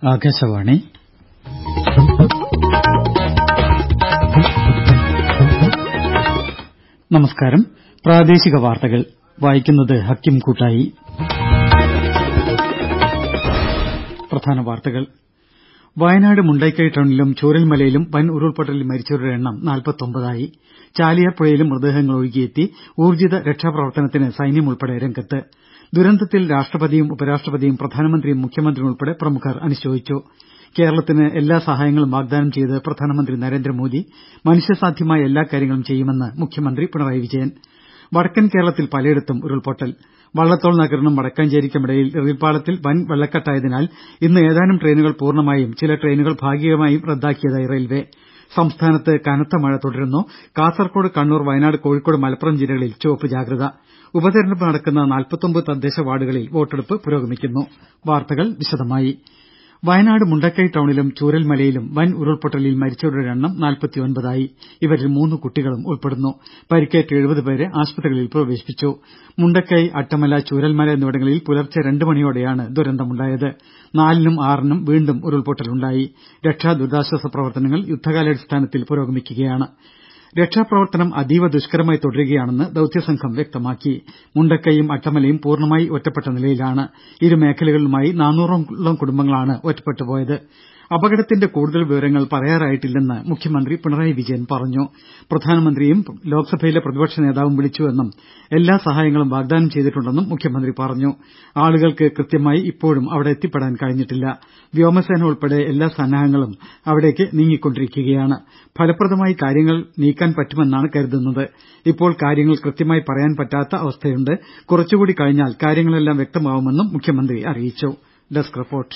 ആകാശവാണി നമസ്കാരം പ്രാദേശിക വാർത്തകൾ വായിക്കുന്നത് ഹക്കിം കൂട്ടായി പ്രധാന വാർത്തകൾ വയനാട് മുണ്ടക്കൈ ടൌണിലും ചൂരൽമലയിലും വൻ ഉരുൾപൊട്ടലിൽ മരിച്ചവരുടെ എണ്ണം നാൽപ്പത്തൊമ്പതായി ചാലിയാർ പുഴയിലും മൃതദേഹങ്ങൾ ഒഴുകിയെത്തി ഊർജ്ജിത രക്ഷാപ്രവർത്തനത്തിന് സൈന്യം ഉൾപ്പെടെ രംഗത്ത് ദുരന്തത്തിൽ രാഷ്ട്രപതിയും ഉപരാഷ്ട്രപതിയും പ്രധാനമന്ത്രിയും മുഖ്യമന്ത്രിയും ഉൾപ്പെടെ പ്രമുഖർ അനുശോചിച്ചു കേരളത്തിന് എല്ലാ സഹായങ്ങളും വാഗ്ദാനം ചെയ്ത് പ്രധാനമന്ത്രി നരേന്ദ്രമോദി മനുഷ്യസാധ്യമായ എല്ലാ കാര്യങ്ങളും ചെയ്യുമെന്ന് മുഖ്യമന്ത്രി പിണറായി വിജയൻ വടക്കൻ കേരളത്തിൽ പലയിടത്തും ഉരുൾപൊട്ടൽ വള്ളത്തോൾ നഗറിനും വടക്കാഞ്ചേരിക്കുമിടയിൽ റെയിൽപാളത്തിൽ വൻ വെള്ളക്കെട്ടായതിനാൽ ഇന്ന് ഏതാനും ട്രെയിനുകൾ പൂർണ്ണമായും ചില ട്രെയിനുകൾ ഭാഗികമായും റദ്ദാക്കിയതായി റെയിൽവെ സംസ്ഥാനത്ത് കനത്ത മഴ തുടരുന്നു കാസർകോട് കണ്ണൂർ വയനാട് കോഴിക്കോട് മലപ്പുറം ജില്ലകളിൽ ചുവപ്പ് ജാഗ്രത ഉപതെരഞ്ഞെടുപ്പ് നടക്കുന്ന നാൽപ്പത്തൊമ്പത് തദ്ദേശ വാർഡുകളിൽ വോട്ടെടുപ്പ് പുരോഗമിക്കുന്നു വാർത്തകൾ വിശദമായി വയനാട് മുണ്ടക്കൈ ടൌണിലും ചൂരൽമലയിലും വൻ ഉരുൾപൊട്ടലിൽ മരിച്ചവരുടെ എണ്ണം നാൽപ്പത്തിയൊൻപതായി ഇവരിൽ മൂന്ന് കുട്ടികളും ഉൾപ്പെടുന്നു പരിക്കേറ്റ് എഴുപത് പേരെ ആശുപത്രികളിൽ പ്രവേശിപ്പിച്ചു മുണ്ടക്കൈ അട്ടമല ചൂരൽമല എന്നിവിടങ്ങളിൽ പുലർച്ചെ രണ്ട് മണിയോടെയാണ് ദുരന്തമുണ്ടായത് നാലിനും ആറിനും വീണ്ടും ഉരുൾപൊട്ടലുണ്ടായി രക്ഷാ ദുരിതാശ്വാസ പ്രവർത്തനങ്ങൾ യുദ്ധകാലാടിസ്ഥാനത്തിൽ പുരോഗമിക്കുകയാണ് രക്ഷാപ്രവർത്തനം അതീവ ദുഷ്കരമായി തുടരുകയാണെന്ന് ദൌത്യസംഘം വ്യക്തമാക്കി മുണ്ടക്കൈയും അട്ടമലയും പൂർണ്ണമായി ഒറ്റപ്പെട്ട നിലയിലാണ് ഇരു മേഖലകളിലുമായി നാനൂറോളം കുടുംബങ്ങളാണ് ഒറ്റപ്പെട്ടുപോയത് അപകടത്തിന്റെ കൂടുതൽ വിവരങ്ങൾ പറയാറായിട്ടില്ലെന്ന് മുഖ്യമന്ത്രി പിണറായി വിജയൻ പറഞ്ഞു പ്രധാനമന്ത്രിയും ലോക്സഭയിലെ പ്രതിപക്ഷ നേതാവും വിളിച്ചുവെന്നും എല്ലാ സഹായങ്ങളും വാഗ്ദാനം ചെയ്തിട്ടുണ്ടെന്നും മുഖ്യമന്ത്രി പറഞ്ഞു ആളുകൾക്ക് കൃത്യമായി ഇപ്പോഴും അവിടെ എത്തിപ്പെടാൻ കഴിഞ്ഞിട്ടില്ല വ്യോമസേന ഉൾപ്പെടെ എല്ലാ സന്നാഹങ്ങളും അവിടേക്ക് നീങ്ങിക്കൊണ്ടിരിക്കുകയാണ് ഫലപ്രദമായി കാര്യങ്ങൾ നീക്കാൻ പറ്റുമെന്നാണ് കരുതുന്നത് ഇപ്പോൾ കാര്യങ്ങൾ കൃത്യമായി പറയാൻ പറ്റാത്ത അവസ്ഥയുണ്ട് കുറച്ചുകൂടി കഴിഞ്ഞാൽ കാര്യങ്ങളെല്ലാം വ്യക്തമാവുമെന്നും മുഖ്യമന്ത്രി അറിയിച്ചു ഡെസ്ക് റിപ്പോർട്ട്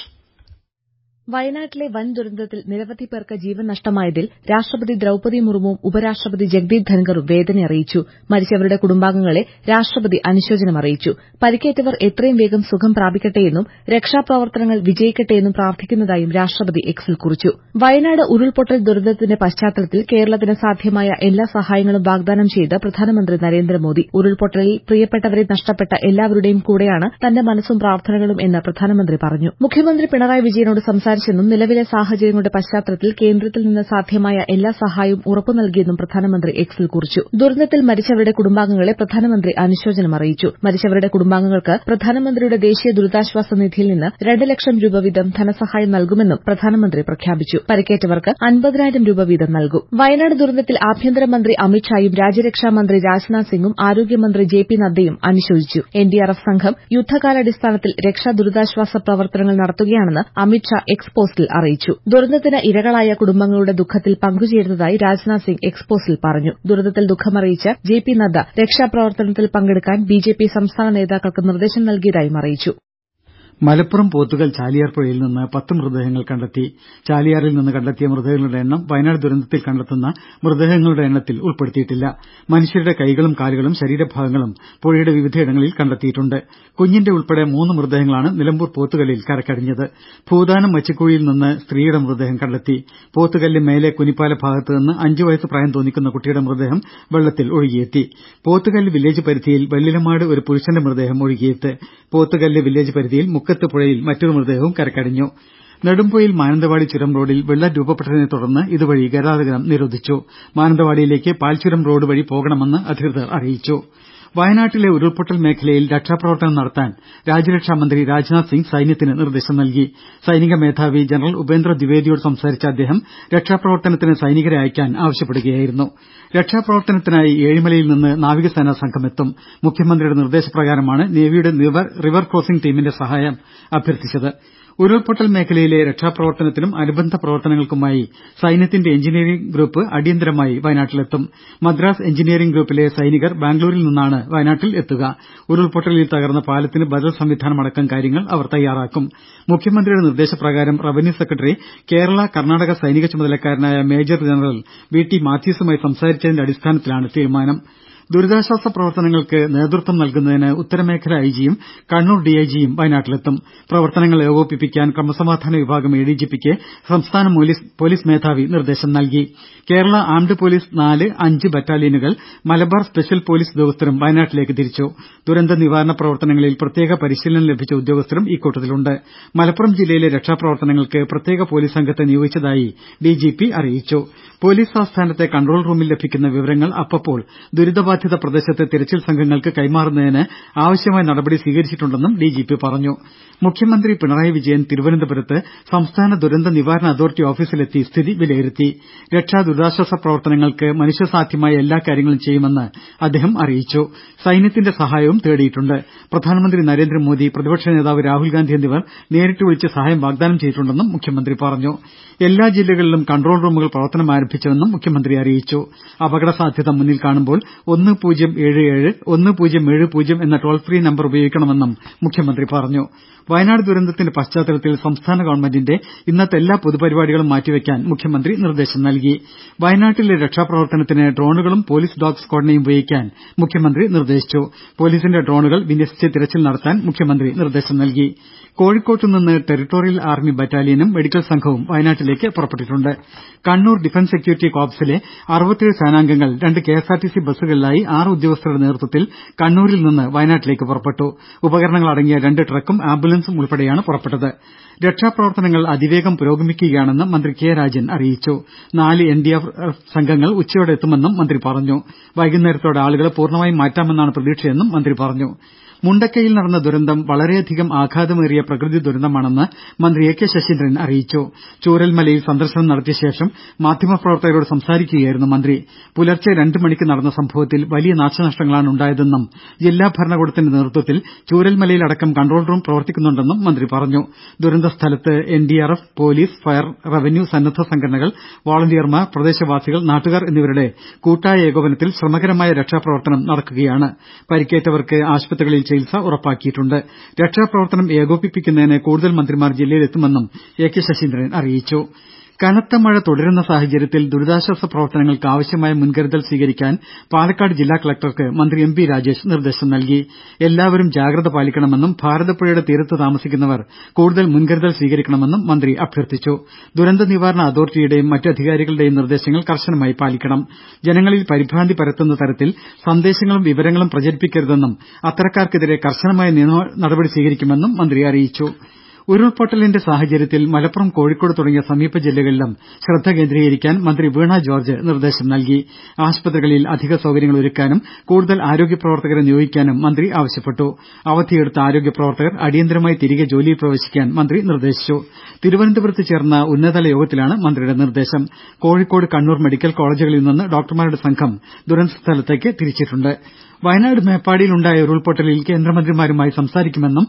വയനാട്ടിലെ വൻ ദുരന്തത്തിൽ നിരവധി പേർക്ക് ജീവൻ നഷ്ടമായതിൽ രാഷ്ട്രപതി ദ്രൌപദി മുർമുവും ഉപരാഷ്ട്രപതി ജഗ്ദീപ് ധൻഖറും വേദന അറിയിച്ചു മരിച്ചവരുടെ കുടുംബാംഗങ്ങളെ രാഷ്ട്രപതി അനുശോചനം അറിയിച്ചു പരിക്കേറ്റവർ എത്രയും വേഗം സുഖം പ്രാപിക്കട്ടെയെന്നും രക്ഷാപ്രവർത്തനങ്ങൾ വിജയിക്കട്ടെയെന്നും പ്രാർത്ഥിക്കുന്നതായും രാഷ്ട്രപതി എക്സിൽ കുറിച്ചു വയനാട് ഉരുൾപൊട്ടൽ ദുരന്തത്തിന്റെ പശ്ചാത്തലത്തിൽ കേരളത്തിന് സാധ്യമായ എല്ലാ സഹായങ്ങളും വാഗ്ദാനം ചെയ്ത് പ്രധാനമന്ത്രി നരേന്ദ്രമോദി ഉരുൾപൊട്ടലിൽ പ്രിയപ്പെട്ടവരെ നഷ്ടപ്പെട്ട എല്ലാവരുടെയും കൂടെയാണ് തന്റെ മനസ്സും പ്രാർത്ഥനകളും എന്ന് പ്രധാനമന്ത്രി പറഞ്ഞു മുഖ്യമന്ത്രി പിണറായി വിജയനോട് സംസാരിച്ചു സംസാരിച്ചെന്നും നിലവിലെ സാഹചര്യങ്ങളുടെ പശ്ചാത്തലത്തിൽ കേന്ദ്രത്തിൽ നിന്ന് സാധ്യമായ എല്ലാ സഹായവും ഉറപ്പു നൽകിയെന്നും പ്രധാനമന്ത്രി എക്സിൽ കുറിച്ചു ദുരന്തത്തിൽ മരിച്ചവരുടെ കുടുംബാംഗങ്ങളെ പ്രധാനമന്ത്രി അനുശോചനം അറിയിച്ചു മരിച്ചവരുടെ കുടുംബാംഗങ്ങൾക്ക് പ്രധാനമന്ത്രിയുടെ ദേശീയ ദുരിതാശ്വാസ നിധിയിൽ നിന്ന് രണ്ട് ലക്ഷം രൂപ വീതം ധനസഹായം നൽകുമെന്നും പ്രധാനമന്ത്രി പ്രഖ്യാപിച്ചു പരിക്കേറ്റവർക്ക് അൻപതിനായിരം രൂപ വീതം നൽകും വയനാട് ദുരന്തത്തിൽ ആഭ്യന്തരമന്ത്രി അമിത്ഷായും രാജ്യരക്ഷാമന്ത്രി രാജ്നാഥ് സിംഗും ആരോഗ്യമന്ത്രി ജെ പി നദ്ദയും അനുശോചിച്ചു എൻഡിആർഎഫ് സംഘം യുദ്ധകാലാടിസ്ഥാനത്തിൽ രക്ഷാ ദുരിതാശ്വാസ പ്രവർത്തനങ്ങൾ നടത്തുകയാണെന്ന് അമിത്ഷാ എക്സ് പോസ്റ്റിൽ അറിയിച്ചു ദുരന്തത്തിന് ഇരകളായ കുടുംബങ്ങളുടെ ദുഃഖത്തിൽ പങ്കുചേരുന്നതായി രാജ്നാഥ് സിംഗ് എക്സ് പോസ്റ്റിൽ പറഞ്ഞു ദുരന്തത്തിൽ ദുഃഖമറിയിച്ച് ജെ പി നദ്ദ രക്ഷാപ്രവർത്തനത്തിൽ പങ്കെടുക്കാൻ ബിജെപി സംസ്ഥാന നേതാക്കൾക്ക് നിർദ്ദേശം നൽകിയതായും അറിയിച്ചു മലപ്പുറം പോത്തുകൽ ചാലിയാർ പുഴയിൽ നിന്ന് പത്ത് മൃതദേഹങ്ങൾ കണ്ടെത്തി ചാലിയാറിൽ നിന്ന് കണ്ടെത്തിയ മൃതദേഹങ്ങളുടെ എണ്ണം വയനാട് ദുരന്തത്തിൽ കണ്ടെത്തുന്ന മൃതദേഹങ്ങളുടെ എണ്ണത്തിൽ ഉൾപ്പെടുത്തിയിട്ടില്ല മനുഷ്യരുടെ കൈകളും കാലുകളും ശരീരഭാഗങ്ങളും പുഴയുടെ വിവിധയിടങ്ങളിൽ കണ്ടെത്തിയിട്ടുണ്ട് കുഞ്ഞിന്റെ ഉൾപ്പെടെ മൂന്ന് മൃതദേഹങ്ങളാണ് നിലമ്പൂർ പോത്തുകല്ലിൽ കരക്കടിഞ്ഞത് ഭൂതാനം മച്ചിക്കുഴിയിൽ നിന്ന് സ്ത്രീയുടെ മൃതദേഹം കണ്ടെത്തി പോത്തുകല്ല് മേലെ കുനിപ്പാല ഭാഗത്ത് നിന്ന് അഞ്ചു വയസ്സ് പ്രായം തോന്നിക്കുന്ന കുട്ടിയുടെ മൃതദേഹം വെള്ളത്തിൽ ഒഴുകിയെത്തി പോത്തുകല്ല് വില്ലേജ് പരിധിയിൽ വെള്ളിലമാട് ഒരു പുരുഷന്റെ മൃതദേഹം ഒഴുകിയെത്തി പോത്തുകല്ല് വില്ലേജ് പരിധിയിൽ മുക്കത്ത് പുഴയിൽ മറ്റൊരു മൃതദേഹവും കരക്കടിഞ്ഞു നെടുമ്പൊയിൽ മാനന്തവാടി ചുരം റോഡിൽ വെള്ളം രൂപപ്പെട്ടതിനെ തുടർന്ന് ഇതുവഴി ഗതാഗതം നിരോധിച്ചു മാനന്തവാടിയിലേക്ക് പാൽച്ചുരം റോഡ് വഴി പോകണമെന്ന് അധികൃതർ അറിയിച്ചു വയനാട്ടിലെ ഉരുൾപൊട്ടൽ മേഖലയിൽ രക്ഷാപ്രവർത്തനം നടത്താൻ രാജ്യരക്ഷാമന്ത്രി രാജ്നാഥ് സിംഗ് സൈന്യത്തിന് നിർദ്ദേശം നൽകി സൈനിക മേധാവി ജനറൽ ഉപേന്ദ്ര ദ്വിവേദിയോട് സംസാരിച്ച അദ്ദേഹം രക്ഷാപ്രവർത്തനത്തിന് സൈനികരെ അയക്കാൻ ആവശ്യപ്പെടുകയായിരുന്നു രക്ഷാപ്രവർത്തനത്തിനായി ഏഴിമലയിൽ നിന്ന് നാവികസേനാ സംഘമെത്തും മുഖ്യമന്ത്രിയുടെ നിർദ്ദേശപ്രകാരമാണ് നേവിയുടെ റിവർ ക്രോസിംഗ് ടീമിന്റെ സഹായം അഭ്യർത്ഥിച്ചത് ഉരുൾപൊട്ടൽ മേഖലയിലെ രക്ഷാപ്രവർത്തനത്തിനും അനുബന്ധ പ്രവർത്തനങ്ങൾക്കുമായി സൈന്യത്തിന്റെ എഞ്ചിനീയറിംഗ് ഗ്രൂപ്പ് അടിയന്തരമായി വയനാട്ടിലെത്തും മദ്രാസ് എഞ്ചിനീയറിംഗ് ഗ്രൂപ്പിലെ സൈനികർ ബാംഗ്ലൂരിൽ നിന്നാണ് വയനാട്ടിൽ എത്തുക ഉരുൾപൊട്ടലിൽ തകർന്ന പാലത്തിന് ബദൽ സംവിധാനമടക്കം കാര്യങ്ങൾ അവർ തയ്യാറാക്കും മുഖ്യമന്ത്രിയുടെ നിർദ്ദേശപ്രകാരം റവന്യൂ സെക്രട്ടറി കേരള കർണാടക സൈനിക ചുമതലക്കാരനായ മേജർ ജനറൽ വി ടി മാത്യൂസുമായി സംസാരിച്ചതിന്റെ അടിസ്ഥാനത്തിലാണ് തീരുമാനം ദുരിതാശ്വാസ പ്രവർത്തനങ്ങൾക്ക് നേതൃത്വം നൽകുന്നതിന് ഉത്തരമേഖല ഐജിയും കണ്ണൂർ ഡിഐജിയും വയനാട്ടിലെത്തും പ്രവർത്തനങ്ങൾ ഏകോപിപ്പിക്കാൻ ക്രമസമാധാന വിഭാഗം എഡിജിപിക്ക് സംസ്ഥാന പോലീസ് മേധാവി നിർദ്ദേശം നൽകി കേരള ആംഡ് പോലീസ് നാല് അഞ്ച് ബറ്റാലിയനുകൾ മലബാർ സ്പെഷ്യൽ പോലീസ് ഉദ്യോഗസ്ഥരും വയനാട്ടിലേക്ക് തിരിച്ചു ദുരന്ത നിവാരണ പ്രവർത്തനങ്ങളിൽ പ്രത്യേക പരിശീലനം ലഭിച്ച ഉദ്യോഗസ്ഥരും ഇക്കൂട്ടത്തിലുണ്ട് മലപ്പുറം ജില്ലയിലെ രക്ഷാപ്രവർത്തനങ്ങൾക്ക് പ്രത്യേക പോലീസ് സംഘത്തെ നിയോഗിച്ചതായി ഡിജിപി അറിയിച്ചു പോലീസ് ആസ്ഥാനത്തെ കൺട്രോൾ റൂമിൽ ലഭിക്കുന്ന വിവരങ്ങൾ അപ്പപ്പോൾ ദുരിതബാധിത പ്രദേശത്തെ തിരച്ചിൽ സംഘങ്ങൾക്ക് കൈമാറുന്നതിന് ആവശ്യമായ നടപടി സ്വീകരിച്ചിട്ടുണ്ടെന്നും ഡിജിപി പറഞ്ഞു മുഖ്യമന്ത്രി പിണറായി വിജയൻ തിരുവനന്തപുരത്ത് സംസ്ഥാന ദുരന്ത നിവാരണ അതോറിറ്റി ഓഫീസിലെത്തി സ്ഥിതി വിലയിരുത്തി രക്ഷാ ദുരിതാശ്വാസ പ്രവർത്തനങ്ങൾക്ക് മനുഷ്യസാധ്യമായ എല്ലാ കാര്യങ്ങളും ചെയ്യുമെന്ന് അദ്ദേഹം അറിയിച്ചു സൈന്യത്തിന്റെ സഹായവും തേടിയിട്ടുണ്ട് പ്രധാനമന്ത്രി നരേന്ദ്രമോദി പ്രതിപക്ഷ നേതാവ് രാഹുൽഗാന്ധി എന്നിവർ നേരിട്ട് വിളിച്ച് സഹായം വാഗ്ദാനം ചെയ്തിട്ടുണ്ടെന്നും മുഖ്യമന്ത്രി പറഞ്ഞു എല്ലാ ജില്ലകളിലും കൺട്രോൾ റൂമുകൾ പ്രവർത്തനം ആരംഭിച്ചുവെന്നും മുഖ്യമന്ത്രി അറിയിച്ചു അപകട സാധ്യത മുന്നിൽ കാണുമ്പോൾ ഒന്ന് പൂജ്യം ഏഴ് ഏഴ് ഒന്ന് പൂജ്യം ഏഴ് പൂജ്യം എന്ന ടോൾ ഫ്രീ നമ്പർ ഉപയോഗിക്കണമെന്നും മുഖ്യമന്ത്രി പറഞ്ഞു വയനാട് ദുരന്തത്തിന്റെ പശ്ചാത്തലത്തിൽ സംസ്ഥാന ഗവൺമെന്റിന്റെ ഇന്നത്തെ എല്ലാ പൊതുപരിപാടികളും മാറ്റിവെക്കാൻ മുഖ്യമന്ത്രി നിർദ്ദേശം നൽകി വയനാട്ടിലെ രക്ഷാപ്രവർത്തനത്തിന് ഡ്രോണുകളും പോലീസ് ഡോഗ് സ്ക്വാഡിനെയും ഉപയോഗിക്കാൻ മുഖ്യമന്ത്രി നിർദ്ദേശിച്ചു പോലീസിന്റെ ഡ്രോണുകൾ വിന്യസിച്ച് തിരച്ചിൽ നടത്താൻ മുഖ്യമന്ത്രി നിർദ്ദേശം നൽകി കോഴിക്കോട്ടുനിന്ന് ടെറിട്ടോറിയൽ ആർമി ബറ്റാലിയനും മെഡിക്കൽ സംഘവും വയനാട്ടിലേക്ക് പുറപ്പെട്ടിട്ടുണ്ട് കണ്ണൂർ ഡിഫൻസ് സെക്യൂരിറ്റി കോർപ്സിലെ അറുപത്തിയേഴ് സേനാംഗങ്ങൾ രണ്ട് കെഎസ്ആർടിസി ബസ്സുകളിലായി ആറ് ഉദ്യോഗസ്ഥരുടെ നേതൃത്വത്തിൽ കണ്ണൂരിൽ നിന്ന് വയനാട്ടിലേക്ക് പുറപ്പെട്ടു ഉപകരണങ്ങൾ അടങ്ങിയ രണ്ട് ട്രക്കും ആംബുലൻസും ഉൾപ്പെടെയാണ് പുറപ്പെട്ടത് രക്ഷാപ്രവർത്തനങ്ങൾ അതിവേഗം പുരോഗമിക്കുകയാണെന്ന് മന്ത്രി കെ രാജൻ അറിയിച്ചു നാല് എൻഡിആർഎഫ് സംഘങ്ങൾ ഉച്ചയോടെ എത്തുമെന്നും മന്ത്രി പറഞ്ഞു വൈകുന്നേരത്തോടെ ആളുകളെ പൂർണ്ണമായും മാറ്റാമെന്നാണ് പ്രതീക്ഷയെന്നും മന്ത്രി പറഞ്ഞു മുണ്ടക്കയിൽ നടന്ന ദുരന്തം വളരെയധികം ആഘാതമേറിയ പ്രകൃതി ദുരന്തമാണെന്ന് മന്ത്രി എ കെ ശശീന്ദ്രൻ അറിയിച്ചു ചൂരൽമലയിൽ സന്ദർശനം നടത്തിയ ശേഷം മാധ്യമപ്രവർത്തകരോട് സംസാരിക്കുകയായിരുന്നു മന്ത്രി പുലർച്ചെ രണ്ട് മണിക്ക് നടന്ന സംഭവത്തിൽ വലിയ നാശനഷ്ടങ്ങളാണ് ഉണ്ടായതെന്നും ജില്ലാ ഭരണകൂടത്തിന്റെ നേതൃത്വത്തിൽ ചൂരൽമലയിലടക്കം കൺട്രോൾ റൂം പ്രവർത്തിക്കുന്നുണ്ടെന്നും മന്ത്രി പറഞ്ഞു ദുരന്ത സ്ഥലത്ത് എൻഡിആർഎഫ് പോലീസ് ഫയർ റവന്യൂ സന്നദ്ധ സംഘടനകൾ വോളന്റിയർമാർ പ്രദേശവാസികൾ നാട്ടുകാർ എന്നിവരുടെ കൂട്ടായ ഏകോപനത്തിൽ ശ്രമകരമായ രക്ഷാപ്രവർത്തനം നടക്കുകയാണ് പരിക്കേറ്റവർക്ക് ആശുപത്രികളിൽ ചികിത്സ ഉറപ്പാക്കിയിട്ടുണ്ട് രക്ഷാപ്രവർത്തനം ഏകോപിപ്പിക്കുന്നതിന് കൂടുതൽ മന്ത്രിമാർ ജില്ലയിലെത്തുമെന്നും എ കെ ശശീന്ദ്രൻ അറിയിച്ചു കനത്ത മഴ തുടരുന്ന സാഹചര്യത്തിൽ ദുരിതാശ്വാസ പ്രവർത്തനങ്ങൾക്ക് ആവശ്യമായ മുൻകരുതൽ സ്വീകരിക്കാൻ പാലക്കാട് ജില്ലാ കലക്ടർക്ക് മന്ത്രി എം ബി രാജേഷ് നിർദ്ദേശം നൽകി എല്ലാവരും ജാഗ്രത പാലിക്കണമെന്നും ഭാരതപ്പുഴയുടെ തീരത്ത് താമസിക്കുന്നവർ കൂടുതൽ മുൻകരുതൽ സ്വീകരിക്കണമെന്നും മന്ത്രി അഭ്യർത്ഥിച്ചു ദുരന്ത നിവാരണ അതോറിറ്റിയുടെയും മറ്റ് അധികാരികളുടെയും നിർദ്ദേശങ്ങൾ കർശനമായി പാലിക്കണം ജനങ്ങളിൽ പരിഭ്രാന്തി പരത്തുന്ന തരത്തിൽ സന്ദേശങ്ങളും വിവരങ്ങളും പ്രചരിപ്പിക്കരുതെന്നും അത്തരക്കാർക്കെതിരെ കർശനമായ നിയമ നടപടി സ്വീകരിക്കുമെന്നും മന്ത്രി അറിയിച്ചു ഉരുൾപൊട്ടലിന്റെ സാഹചര്യത്തിൽ മലപ്പുറം കോഴിക്കോട് തുടങ്ങിയ സമീപ ജില്ലകളിലും ശ്രദ്ധ കേന്ദ്രീകരിക്കാൻ മന്ത്രി വീണ ജോർജ് നിർദ്ദേശം നൽകി ആശുപത്രികളിൽ അധിക സൌകര്യങ്ങൾ ഒരുക്കാനും കൂടുതൽ ആരോഗ്യ പ്രവർത്തകരെ നിയോഗിക്കാനും മന്ത്രി ആവശ്യപ്പെട്ടു അവധിയെടുത്ത ആരോഗ്യ പ്രവർത്തകർ അടിയന്തരമായി തിരികെ ജോലിയിൽ പ്രവേശിക്കാൻ മന്ത്രി നിർദ്ദേശിച്ചു തിരുവനന്തപുരത്ത് ചേർന്ന ഉന്നതതല യോഗത്തിലാണ് മന്ത്രിയുടെ നിർദ്ദേശം കോഴിക്കോട് കണ്ണൂർ മെഡിക്കൽ കോളജുകളിൽ നിന്ന് ഡോക്ടർമാരുടെ സംഘം ദുരന്തസ്ഥലത്തേക്ക് തിരിച്ചിട്ടുണ്ട് വയനാട് മേപ്പാടിയിലുണ്ടായ ഉരുൾപൊട്ടലിൽ കേന്ദ്രമന്ത്രിമാരുമായി സംസാരിക്കുമെന്നും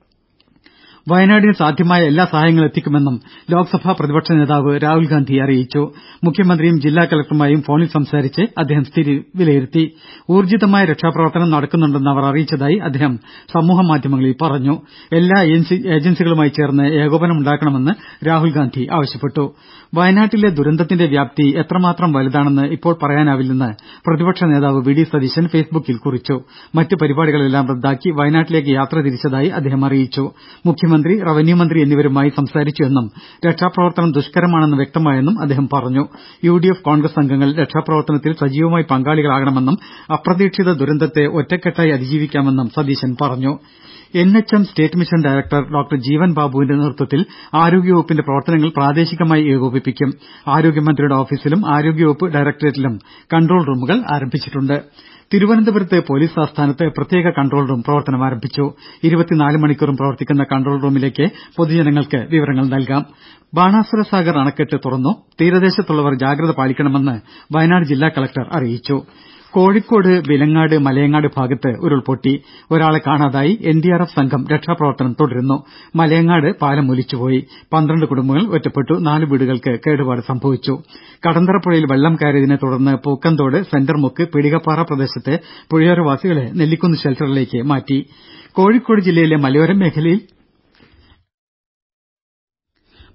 വയനാടിന് സാധ്യമായ എല്ലാ സഹായങ്ങളും എത്തിക്കുമെന്നും ലോക്സഭാ പ്രതിപക്ഷ നേതാവ് രാഹുൽഗാന്ധി അറിയിച്ചു മുഖ്യമന്ത്രിയും ജില്ലാ കലക്ടറുമായും ഫോണിൽ സംസാരിച്ച് അദ്ദേഹം സ്ഥിതി വിലയിരുത്തി ഊർജ്ജിതമായ രക്ഷാപ്രവർത്തനം നടക്കുന്നുണ്ടെന്ന് അവർ അറിയിച്ചതായി അദ്ദേഹം സമൂഹമാധ്യമങ്ങളിൽ പറഞ്ഞു എല്ലാ ഏജൻസികളുമായി ചേർന്ന് ഏകോപനമുണ്ടാക്കണമെന്ന് രാഹുൽഗാന്ധി ആവശ്യപ്പെട്ടു വയനാട്ടിലെ ദുരന്തത്തിന്റെ വ്യാപ്തി എത്രമാത്രം വലുതാണെന്ന് ഇപ്പോൾ പറയാനാവില്ലെന്ന് പ്രതിപക്ഷ നേതാവ് വി ഡി സതീശൻ ഫേസ്ബുക്കിൽ കുറിച്ചു മറ്റ് പരിപാടികളെല്ലാം റദ്ദാക്കി വയനാട്ടിലേക്ക് യാത്ര തിരിച്ചതായി അദ്ദേഹം അറിയിച്ചു മുഖ്യമന്ത്രി റവന്യൂ മന്ത്രി എന്നിവരുമായി സംസാരിച്ചുവെന്നും രക്ഷാപ്രവർത്തനം ദുഷ്കരമാണെന്ന് വ്യക്തമായെന്നും അദ്ദേഹം പറഞ്ഞു യു ഡി എഫ് കോൺഗ്രസ് അംഗങ്ങൾ രക്ഷാപ്രവർത്തനത്തിൽ സജീവമായി പങ്കാളികളാകണമെന്നും അപ്രതീക്ഷിത ദുരന്തത്തെ ഒറ്റക്കെട്ടായി അതിജീവിക്കാമെന്നും സതീശൻ പറഞ്ഞു N H M state mission director doctor Jeevan ബാബുവിന്റെ നേതൃത്വത്തിൽ ആരോഗ്യവകുപ്പിന്റെ പ്രവർത്തനങ്ങൾ പ്രാദേശികമായി ഏകോപിപ്പിക്കും ആരോഗ്യമന്ത്രിയുടെ ഓഫീസിലും ആരോഗ്യവകുപ്പ് ഡയറക്ടറേറ്റിലും കൺട്രോൾ റൂമുകൾ ആരംഭിച്ചിട്ടുണ്ട് തിരുവനന്തപുരത്ത് പോലീസ് ആസ്ഥാനത്ത് പ്രത്യേക കൺട്രോൾ റൂം പ്രവർത്തനം ആരംഭിച്ചു ഇരുപത്തിനാല് മണിക്കൂറും പ്രവർത്തിക്കുന്ന കൺട്രോൾ റൂമിലേക്ക് പൊതുജനങ്ങൾക്ക് വിവരങ്ങൾ നൽകാം ബാണാസുര സാഗർ അണക്കെട്ട് തുറന്നു തീരദേശത്തുള്ളവർ ജാഗ്രത പാലിക്കണമെന്ന് വയനാട് ജില്ലാ കലക്ടർ അറിയിച്ചു കോഴിക്കോട് വിലങ്ങാട് മലയങ്ങാട് ഭാഗത്ത് ഉരുൾപൊട്ടി ഒരാളെ കാണാതായി എൻഡിആർഎഫ് സംഘം രക്ഷാപ്രവർത്തനം തുടരുന്നു മലയങ്ങാട് പാലം ഒലിച്ചുപോയി പന്ത്രണ്ട് കുടുംബങ്ങൾ ഒറ്റപ്പെട്ടു നാല് വീടുകൾക്ക് കേടുപാട് സംഭവിച്ചു കടന്തറപ്പുഴയിൽ വെള്ളം കയറിയതിനെ തുടർന്ന് പൂക്കന്തോട് സെന്റർമുക്ക് പിടികപ്പാറ പ്രദേശത്തെ പുഴയോരവാസികളെ നെല്ലിക്കുന്ന് ഷെൽട്ടറിലേക്ക് മാറ്റി കോഴിക്കോട് ജില്ലയിലെ മലയോര മേഖലയിൽ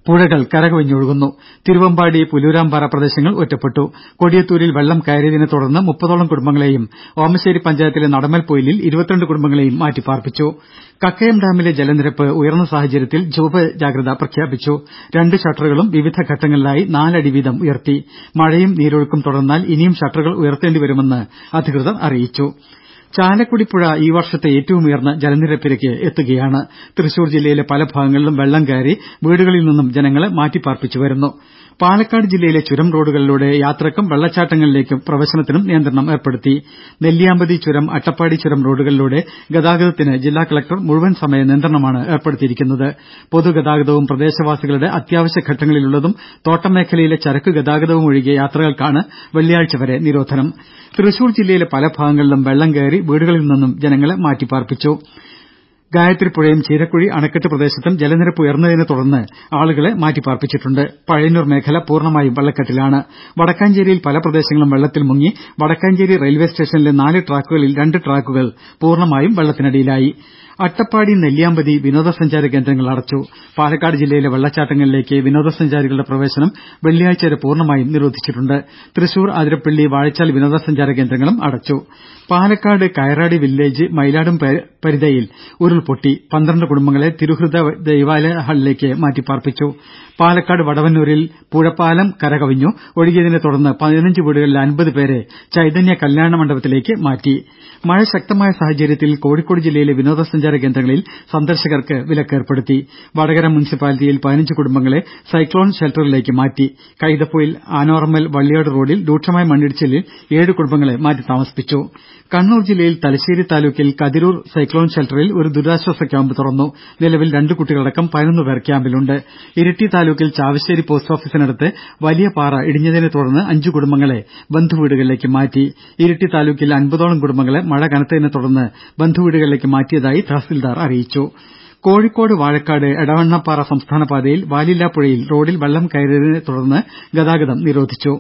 പുഴകൾ കരകവിഞ്ഞൊഴുകുന്നു തിരുവമ്പാടി പുല്ലൂരാംപാറ പ്രദേശങ്ങൾ ഒറ്റപ്പെട്ടു കൊടിയത്തൂരിൽ വെള്ളം കയറിയതിനെ തുടർന്ന് മുപ്പതോളം കുടുംബങ്ങളെയും ഓമശ്ശേരി പഞ്ചായത്തിലെ നടമൽ പൊയിലിൽ ഇരുപത്തിരണ്ട് കുടുംബങ്ങളെയും മാറ്റിപ്പാർപ്പിച്ചു കക്കയം ഡാമിലെ ജലനിരപ്പ് ഉയർന്ന സാഹചര്യത്തിൽ ചുവപ്പ് ജാഗ്രത പ്രഖ്യാപിച്ചു രണ്ട് ഷട്ടറുകളും വിവിധ ഘട്ടങ്ങളിലായി നാലടി വീതം ഉയർത്തി മഴയും നീരൊഴുക്കും തുടർന്നാൽ ഇനിയും ഷട്ടറുകൾ ഉയർത്തേണ്ടിവരുമെന്ന് അധികൃതർ അറിയിച്ചു ചാലക്കുടി പുഴ ഈ വർഷത്തെ ഏറ്റവും ഉയർന്ന ജലനിരപ്പിലേക്ക് എത്തുകയാണ് തൃശൂർ ജില്ലയിലെ പല ഭാഗങ്ങളിലും വെള്ളം കയറി വീടുകളിൽ നിന്നും ജനങ്ങളെ മാറ്റിപ്പാർപ്പിച്ചുവരുന്നു പാലക്കാട് ജില്ലയിലെ ചുരം റോഡുകളിലൂടെ യാത്രക്കും വെള്ളച്ചാട്ടങ്ങളിലേക്കും പ്രവേശനത്തിനും നിയന്ത്രണം ഏർപ്പെടുത്തി നെല്ലിയാമ്പതി ചുരം അട്ടപ്പാടി ചുരം റോഡുകളിലൂടെ ഗതാഗതത്തിന് ജില്ലാ കലക്ടർ മുഴുവൻ സമയ നിയന്ത്രണമാണ് ഏർപ്പെടുത്തിയിരിക്കുന്നത് പൊതുഗതാഗതവും പ്രദേശവാസികളുടെ അത്യാവശ്യ ഘട്ടങ്ങളിലുള്ളതും തോട്ടം മേഖലയിലെ ചരക്ക് ഗതാഗതവും ഒഴികെ യാത്രകൾക്കാണ് വെള്ളിയാഴ്ച വരെ നിരോധനം തൃശൂർ ജില്ലയിലെ പല ഭാഗങ്ങളിലും വെള്ളം കയറി വീടുകളിൽ നിന്നും ജനങ്ങളെ മാറ്റിപ്പാർപ്പിച്ചു ഗായത്രിപ്പുഴയും ചീരക്കുഴി അണക്കെട്ട് പ്രദേശത്തും ജലനിരപ്പ് ഉയർന്നതിനെ തുടർന്ന് ആളുകളെ മാറ്റിപ്പാർപ്പിച്ചിട്ടുണ്ട് പഴയന്നൂർ മേഖല പൂർണ്ണമായും വെള്ളക്കെട്ടിലാണ് വടക്കാഞ്ചേരിയിൽ പല പ്രദേശങ്ങളും വെള്ളത്തിൽ മുങ്ങി വടക്കാഞ്ചേരി റെയിൽവേ സ്റ്റേഷനിലെ നാല് ട്രാക്കുകളിൽ രണ്ട് ട്രാക്കുകൾ പൂർണ്ണമായും വെള്ളത്തിനടിയിലായി അട്ടപ്പാടി നെല്ലിയാമ്പതി വിനോദസഞ്ചാര കേന്ദ്രങ്ങൾ അടച്ചു പാലക്കാട് ജില്ലയിലെ വെള്ളച്ചാട്ടങ്ങളിലേക്ക് വിനോദസഞ്ചാരികളുടെ പ്രവേശനം വെള്ളിയാഴ്ച വരെ പൂർണ്ണമായും നിരോധിച്ചിട്ടുണ്ട് തൃശൂർ അതിരപ്പള്ളി വാഴച്ചാൽ വിനോദസഞ്ചാര കേന്ദ്രങ്ങളും അടച്ചു പാലക്കാട് കയറാടി വില്ലേജ് മയിലാടും പരിതയിൽ ഉരുൾപൊട്ടി പന്ത്രണ്ട് കുടുംബങ്ങളെ തിരുഹൃദ ദൈവാലയ ഹാളിലേക്ക് മാറ്റിപ്പാർപ്പിച്ചു പാലക്കാട് വടവന്നൂരിൽ പുഴപ്പാലം കരകവിഞ്ഞു ഒഴുകിയതിനെ തുടർന്ന് പതിനഞ്ച് വീടുകളിലെ അൻപത് പേരെ ചൈതന്യ കല്യാണ മണ്ഡപത്തിലേക്ക് മാറ്റി മഴ ശക്തമായ സാഹചര്യത്തിൽ കോഴിക്കോട് ജില്ലയിലെ വിനോദസഞ്ചാര കേന്ദ്രങ്ങളിൽ സന്ദർശകർക്ക് വിലക്കേർപ്പെടുത്തി വടകര മുനിസിപ്പാലിറ്റിയിൽ പതിനഞ്ച് കുടുംബങ്ങളെ സൈക്ലോൺ ഷെൽട്ടറിലേക്ക് മാറ്റി കൈതപ്പൊയിൽ ആനോറമ്മൽ വള്ളിയാട് റോഡിൽ രൂക്ഷമായ മണ്ണിടിച്ചിലിൽ ഏഴ് കുടുംബങ്ങളെ മാറ്റി താമസിപ്പിച്ചു കണ്ണൂർ ജില്ലയിൽ തലശ്ശേരി താലൂക്കിൽ കതിരൂർ സൈക്ലോൺ ഷെൽട്ടറിൽ ഒരു ദുരിതാശ്വാസ ക്യാമ്പ് തുറന്നു നിലവിൽ രണ്ട് കുട്ടികളടക്കം പതിനൊന്ന് പേർ ക്യാമ്പിലുണ്ട് ഇരിട്ടി താലൂക്കിൽ ചാവശ്ശേരി പോസ്റ്റ് ഓഫീസിനടുത്ത് വലിയ പാറ ഇടിഞ്ഞതിനെ തുടർന്ന് അഞ്ച് കുടുംബങ്ങളെ ബന്ധുവീടുകളിലേക്ക് മാറ്റി ഇരിട്ടി താലൂക്കിൽ അൻപതോളം കുടുംബങ്ങളെ മഴ കനത്തതിനെ തുടർന്ന് ബന്ധുവീടുകളിലേക്ക് മാറ്റിയതായി തഹസിൽദാർ അറിയിച്ചു കോഴിക്കോട് വാഴക്കാട് എടവണ്ണപ്പാറ സംസ്ഥാന പാതയിൽ വാലില്ലാപ്പുഴയിൽ റോഡിൽ വെള്ളം കയറിയതിനെ തുടർന്ന് ഗതാഗതം നിരോധിച്ചു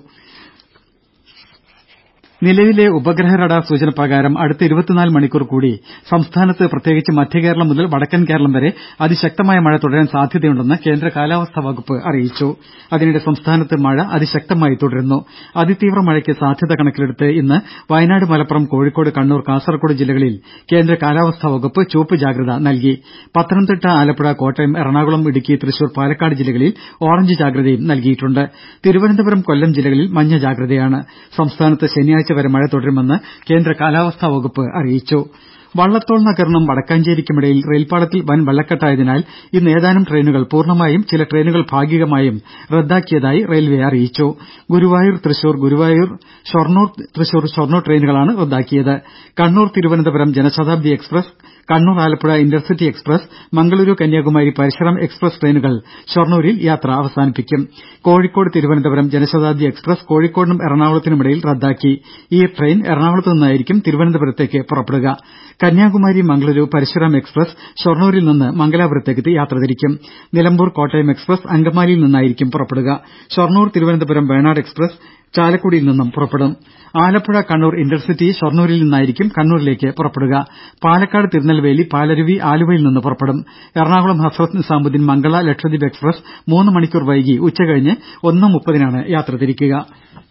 നിലവിലെ ഉപഗ്രഹ റഡാർ സൂചന പ്രകാരം അടുത്ത ഇരുപത്തിനാല് മണിക്കൂർ കൂടി സംസ്ഥാനത്ത് പ്രത്യേകിച്ച് മധ്യകേരളം മുതൽ വടക്കൻ കേരളം വരെ അതിശക്തമായ മഴ തുടരാൻ സാധ്യതയുണ്ടെന്ന് കേന്ദ്ര കാലാവസ്ഥാ വകുപ്പ് അറിയിച്ചു അതിനിടെ സംസ്ഥാനത്ത് മഴ അതിശക്തമായി തുടരുന്നു അതിതീവ്ര മഴയ്ക്ക് സാധ്യത കണക്കിലെടുത്ത് ഇന്ന് വയനാട് മലപ്പുറം കോഴിക്കോട് കണ്ണൂർ കാസർകോട് ജില്ലകളിൽ കേന്ദ്ര കാലാവസ്ഥാ വകുപ്പ് ചുവപ്പ് ജാഗ്രത നൽകി പത്തനംതിട്ട ആലപ്പുഴ കോട്ടയം എറണാകുളം ഇടുക്കി തൃശൂർ പാലക്കാട് ജില്ലകളിൽ ഓറഞ്ച് ജാഗ്രതയും നൽകിയിട്ടുണ്ട് തിരുവനന്തപുരം കൊല്ലം ജില്ലകളിൽ മഞ്ഞ ജാഗ്രതയാണ് സംസ്ഥാനത്ത് ശനിയാഴ്ച വരെ മഴ തുടരുമെന്ന് കേന്ദ്ര കാലാവസ്ഥാ വകുപ്പ് അറിയിച്ചു വള്ളത്തോൾ നഗറിനും വടക്കാഞ്ചേരിക്കുമിടയിൽ റെയിൽപാളത്തിൽ വൻ വെള്ളക്കെട്ടായതിനാൽ ഇന്ന് ഏതാനും ട്രെയിനുകൾ പൂർണ്ണമായും ചില ട്രെയിനുകൾ ഭാഗികമായും റദ്ദാക്കിയതായി റെയിൽവെ അറിയിച്ചു ഗുരുവായൂർ തൃശൂർ ഗുരുവായൂർ ഷൊർണൂർ തൃശൂർ ഷൊർണൂർ ട്രെയിനുകളാണ് റദ്ദാക്കിയത് Kannur Thiruvananthapuram Janshatabdi express Kannur Alappuzha intercity express Mangaluru Kanyakumari Parasuram express ട്രെയിനുകൾ ഷൊർണൂരിൽ യാത്ര അവസാനിപ്പിക്കും കോഴിക്കോട് തിരുവനന്തപുരം ജനശതാബ്ദി എക്സ്പ്രസ് കോഴിക്കോടിനും എറണാകുളത്തിനുമിടയിൽ റദ്ദാക്കി ഈ ട്രെയിൻ എറണാകുളത്ത് നിന്നായിരിക്കും തിരുവനന്തപുരത്തേക്ക് പുറപ്പെടുക കന്യാകുമാരി മംഗളൂരു പരശുറാം എക്സ്പ്രസ് ഷൊർണൂരിൽ നിന്ന് മംഗലാപുരത്തേക്ക് യാത്ര തിരിക്കും നിലമ്പൂർ കോട്ടയം എക്സ്പ്രസ് അങ്കമാലിയിൽ നിന്നായിരിക്കും പുറപ്പെടുക ഷൊർണൂർ തിരുവനന്തപുരം വേണാട് എക്സ്പ്രസ് ചാലക്കുടിയിൽ നിന്നും പുറപ്പെടും ആലപ്പുഴ കണ്ണൂർ ഇന്റർസിറ്റി ഷൊർണൂരിൽ നിന്നായിരിക്കും കണ്ണൂരിലേക്ക് പുറപ്പെടുക പാലക്കാട് തിരുനെൽവേലി പാലരുവി ആലുവയിൽ നിന്ന് പുറപ്പെടും എറണാകുളം ഹസ്രത്ത് നിസാമുദ്ദീൻ മംഗള ലക്ഷദ്വീപ് എക്സ്പ്രസ് മൂന്ന് മണിക്കൂർ വൈകി ഉച്ചകഴിഞ്ഞ് ഒന്ന് മുപ്പതിനാണ് യാത്ര തിരിക്കുക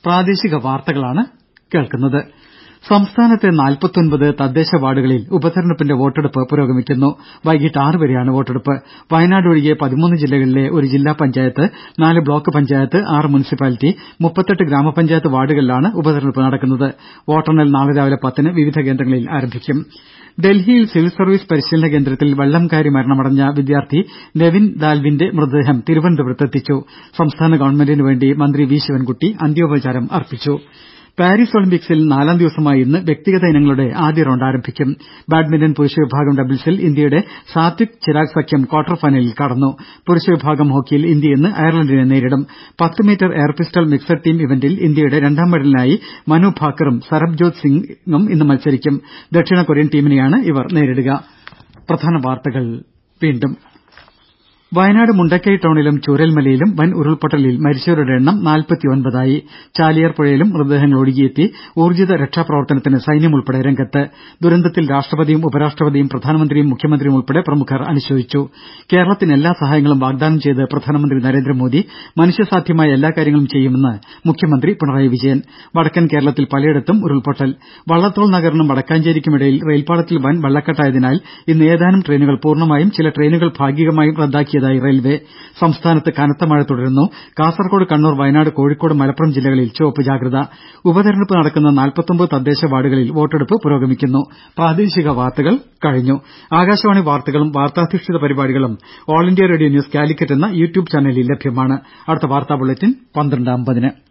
സംസ്ഥാനത്തെ നാൽപ്പത്തൊൻപത് തദ്ദേശ വാർഡുകളിൽ ഉപതെരഞ്ഞെടുപ്പിന്റെ വോട്ടെടുപ്പ് പുരോഗമിക്കുന്നു വൈകിട്ട് ആറ് വരെയാണ് വോട്ടെടുപ്പ് വയനാട് ഒഴികെ പതിമൂന്ന് ജില്ലകളിലെ ഒരു ജില്ലാ പഞ്ചായത്ത് നാല് ബ്ലോക്ക് പഞ്ചായത്ത് ആറ് മുനിസിപ്പാലിറ്റി മുപ്പത്തെട്ട് ഗ്രാമപഞ്ചായത്ത് വാർഡുകളിലാണ് ഉപതെരഞ്ഞെടുപ്പ് നടക്കുന്നത് വോട്ടെണ്ണൽ നാളെ രാവിലെ പത്തിന് വിവിധ കേന്ദ്രങ്ങളിൽ ആരംഭിക്കും ഡൽഹിയിൽ സിവിൽ സർവീസ് പരിശീലന കേന്ദ്രത്തിൽ വെള്ളം കയറി മരണമടഞ്ഞ വിദ്യാർത്ഥി നെവിൻ ദാൽവിന്റെ മൃതദേഹം തിരുവനന്തപുരത്തെത്തിച്ചു സംസ്ഥാന ഗവൺമെന്റിന് വേണ്ടി മന്ത്രി വി ശിവൻകുട്ടി അന്ത്യോപചാരം അർപ്പിച്ചു പാരീസ് ഒളിമ്പിക്സിൽ നാലാം ദിവസമായ ഇന്ന് വ്യക്തിഗത ഇനങ്ങളുടെ ആദ്യ റൌണ്ട് ആരംഭിക്കും ബാഡ്മിന്റൺ പുരുഷ വിഭാഗം ഡബിൾസിൽ ഇന്ത്യയുടെ സാത്വിക് ചിരാഗ് സഖ്യം ക്വാർട്ടർ ഫൈനലിൽ കടന്നു പുരുഷ വിഭാഗം ഹോക്കിയിൽ ഇന്ത്യ ഇന്ന് അയർലന്റിനെ നേരിടും പത്ത് metre air pistol mixed team ഇവന്റിൽ ഇന്ത്യയുടെ രണ്ടാം മെഡലിനായി മനു ഭാക്കറും സരബ്ജോത് സിംഗും ഇന്ന് മത്സരിക്കും ദക്ഷിണ കൊറിയൻ ടീമിനെയാണ് ഇവർ നേരിടുക വയനാട് മുണ്ടക്കൈ ടൌണിലും ചൂരൽമലയിലും വൻ ഉരുൾപൊട്ടലിൽ മരിച്ചവരുടെ എണ്ണം നാൽപ്പത്തിയൊൻപതായി ചാലിയാർ പുഴയിലും മൃതദേഹങ്ങൾ ഒഴുകിയെത്തി ഊർജ്ജിത രക്ഷാപ്രവർത്തനത്തിന് സൈന്യം ഉൾപ്പെടെ രംഗത്ത് ദുരന്തത്തിൽ രാഷ്ട്രപതിയും ഉപരാഷ്ട്രപതിയും പ്രധാനമന്ത്രിയും മുഖ്യമന്ത്രിയും ഉൾപ്പെടെ പ്രമുഖർ അനുശോചിച്ചു കേരളത്തിന് എല്ലാ സഹായങ്ങളും വാഗ്ദാനം ചെയ്ത് പ്രധാനമന്ത്രി നരേന്ദ്രമോദി മനുഷ്യസാധ്യമായ എല്ലാ കാര്യങ്ങളും ചെയ്യുമെന്ന് മുഖ്യമന്ത്രി പിണറായി വിജയൻ വടക്കൻ കേരളത്തിൽ പലയിടത്തും ഉരുൾപൊട്ടൽ വള്ളത്തോൾ നഗറിനും വടക്കാഞ്ചേരിക്കുമിടയിൽ റെയിൽപാളത്തിൽ വൻ വെള്ളക്കെട്ടായതിനാൽ ഇന്ന് ഏതാനും ട്രെയിനുകൾ പൂർണ്ണമായും ചില ട്രെയിനുകൾ ഭാഗികമായും റദ്ദാക്കിയതായി റെയിൽവെ സംസ്ഥാനത്ത് കനത്ത മഴ തുടരുന്നു കാസർകോട് കണ്ണൂർ വയനാട് കോഴിക്കോട് മലപ്പുറം ജില്ലകളിൽ ചുവപ്പ് ജാഗ്രത ഉപതെരഞ്ഞെടുപ്പ് നടക്കുന്ന നാൽപ്പത്തൊമ്പത് തദ്ദേശ വാർഡുകളിൽ വോട്ടെടുപ്പ് പുരോഗമിക്കുന്നു പ്രാദേശിക വാർത്തകൾ കഴിഞ്ഞു ആകാശവാണി വാർത്തകളും വാർത്താധിഷ്ഠിത പരിപാടികളും All India Radio News Calicut എന്ന യൂട്യൂബ് ചാനലിൽ ലഭ്യമാണ് അടുത്ത വാർത്താ ബുള്ളറ്റിൻ പന്ത്രണ്ട് അമ്പതിന്